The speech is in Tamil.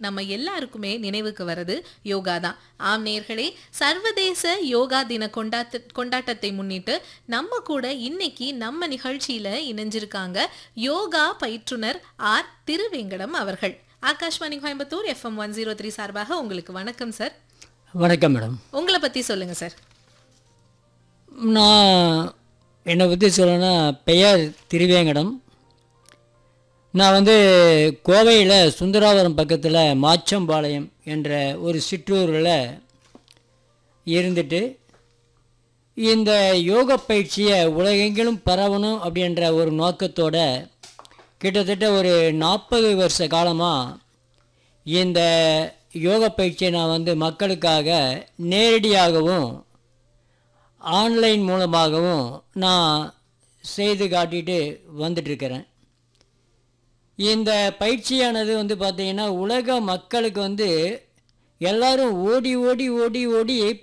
நம்ம எல்லாருக்குமே நினைவுக்கு வருது யோகா தான் ஆம் நேர்களே சர்வதேச யோகா தின கொண்டாட்ட கொண்டாட்டத்தை முன்னிட்டு நம்ம கூட இன்னைக்கு நம்ம நிகழ்ச்சியில இணைஞ்சிருக்காங்க யோகா பயிற்றுனர் ஆர் திருவேங்கடம் அவர்கள் Akashvani Coimbatore FM one zero three சார்பாக உங்களுக்கு வணக்கம் சார் வணக்கம் மேடம் உங்களை பத்தி சொல்லுங்க சார் நான் என்னை பற்றி சொல்லணும்னா பெயர் திருவேங்கடம் நான் வந்து கோவையில் சுந்தராவரம் பக்கத்தில் மாச்சம்பாளையம் என்ற ஒரு சிற்றூரில் இருந்துட்டு இந்த யோக பயிற்சியை உலகெங்கிலும் பரவணும் அப்படின்ற ஒரு நோக்கத்தோட கிட்டத்தட்ட ஒரு நாற்பது வருஷ காலமாக இந்த யோக பயிற்சியை நான் வந்து மக்களுக்காக நேரடியாகவும் ஆன்லைன் மூலமாகவும் நான் செய்து காட்டிட்டு வந்துட்டுருக்கிறேன் இந்த பயிற்சியானது வந்து பார்த்திங்கன்னா உலக மக்களுக்கு வந்து எல்லாரும் ஓடி ஓடி ஓடி ஓடி